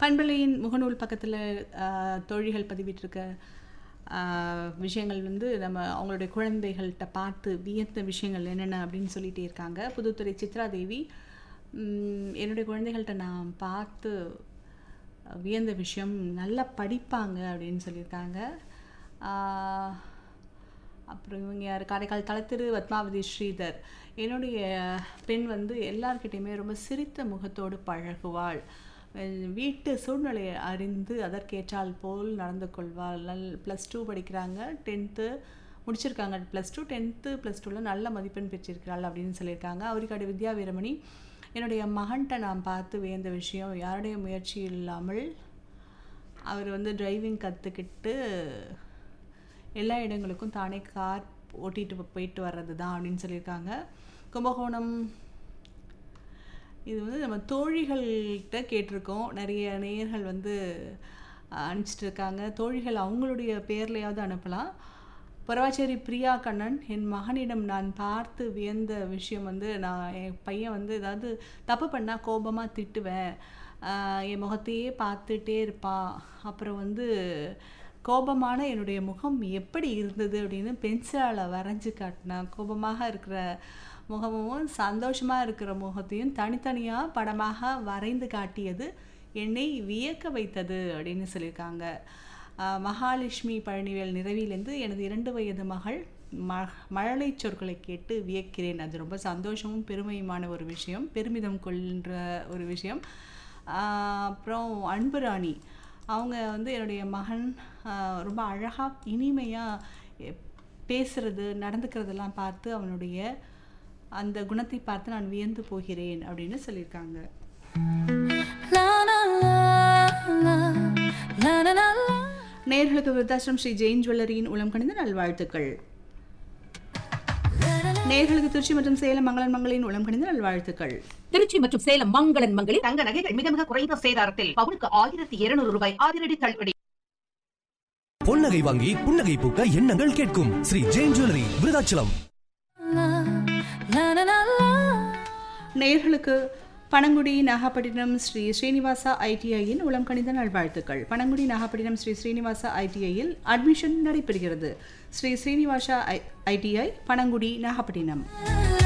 பண்பலையின் முகநூல் பக்கத்தில் தோழிகள் பதிவிட்டிருக்க ஆ, விஷயங்கள் வந்து நம்ம அவங்களுடைய குழந்தைகள்கிட்ட பார்த்து வியந்த விஷயங்கள் என்னென்ன அப்படின்னு சொல்லிட்டே இருக்காங்க புதுத்துறை சித்ரா தேவி ம், என்னுடைய குழந்தைகள்கிட்ட நான் பார்த்து வியந்த விஷயம் நல்லா படிப்பாங்க அப்படின்னு சொல்லியிருக்காங்க ஆ, அப்புறம் இவங்க யார் காரைக்கால் தலத்திரு பத்மாவதி ஸ்ரீதர் என்னுடைய பெண் வந்து எல்லார்கிட்டையுமே ரொம்ப சிரித்த முகத்தோடு பழகுவாள் அஹ் வீட்டு சூழ்நிலையை அறிந்து அதற்கேற்றால் போல் நடந்து கொள்வாள் நல் ப்ளஸ் டூ படிக்கிறாங்க டென்த்து முடிச்சிருக்காங்க ப்ளஸ் டூ டென்த்து ப்ளஸ் டூவில் நல்ல மதிப்பெண் பெற்றிருக்கிறாள் அப்படின்னு சொல்லியிருக்காங்க அவரிக்காடு வித்யா வீரமணி என்னுடைய மகன்கிட்ட நான் பார்த்து வியந்த விஷயம் யாருடைய முயற்சி இல்லாமல் அவர் வந்து டிரைவிங் கற்றுக்கிட்டு எல்லா இடங்களுக்கும் தானே கார் ஓட்டிட்டு போயிட்டு வர்றது தான் அப்படின்னு சொல்லியிருக்காங்க கும்பகோணம் இது வந்து நம்ம தோழிகள்கிட்ட கேட்டிருக்கோம் நிறைய நேயர்கள் வந்து அஹ், அனுப்பிச்சிட்டு இருக்காங்க தோழிகள் அவங்களுடைய பேர்லையாவது அனுப்பலாம் பரவாச்சேரி பிரியா கண்ணன் என் மகனிடம் நான் பார்த்து வியந்த விஷயம் வந்து நான் என் பையன் வந்து ஏதாவது தப்பு பண்ணால் கோபமாக திட்டுவேன் ஆஹ் என் முகத்தையே பார்த்துட்டே இருப்பான் அப்புறம் வந்து கோபமான என்னுடைய முகம் எப்படி இருந்தது அப்படின்னு பென்சிலால் வரைஞ்சி காட்டினேன் கோபமாக இருக்கிற முகமும் சந்தோஷமாக இருக்கிற முகத்தையும் தனித்தனியாக படமாக வரைந்து காட்டியது என்னை வியக்க வைத்தது அப்படின்னு சொல்லியிருக்காங்க ஆஹ் மகாலட்சுமி பழனிவேல் நிறைவிலேருந்து எனது இரண்டு வயது மகள் ம மழலை சொற்களை கேட்டு வியக்கிறேன் அது ரொம்ப சந்தோஷமும் பெருமையுமான ஒரு விஷயம் பெருமிதம் கொள்கின்ற ஒரு விஷயம் ஆஹ் அப்புறம் அன்புராணி அவங்க வந்து என்னுடைய மகன் ஆஹ் ரொம்ப அழகாக இனிமையாக பேசுறது நடந்துக்கிறதெல்லாம் பார்த்து அவனுடைய அந்த குணத்தை பார்த்து நான் வியந்து போகிறேன் அப்படின்னு சொல்லியிருக்காங்க La la la la la la la la. நேர்களுக்கு விருத்தாசிரம் ஸ்ரீ ஜெயின் ஜுவல்லரியின் உளம் கணிந்த நல்வாழ்த்துக்கள் நேர்களுக்கு திருச்சி மற்றும் சேலம் மங்களன் மங்களின் உளம் கணிந்த நல்வாழ்த்துக்கள் திருச்சி மற்றும் சேலம் மங்களன் மங்களில் தங்க நகைகள் மிக மிக குறைந்த சேதாரத்தில் பவுனுக்கு ஆயிரத்தி இருநூறு ரூபாய் அதிரடி தள்ளுபடி பொன்னகை வாங்கி புன்னகை பூக்க எண்ணங்கள் கேட்கும் Shri Jain jewellery Virudhachalam La la la la. நேர்களுக்கு பனங்குடி நாகப்பட்டினம் ஸ்ரீ ஸ்ரீனிவாசா ஐடிஐயின் உளம் கணிந்த நல்வாழ்த்துக்கள் பனங்குடி நாகப்பட்டினம் ஸ்ரீ ஸ்ரீனிவாசா ஐடிஐயில் அட்மிஷன் நடைபெறுகிறது Shri Srinivasa I ITI Panangudi Nagapattinam La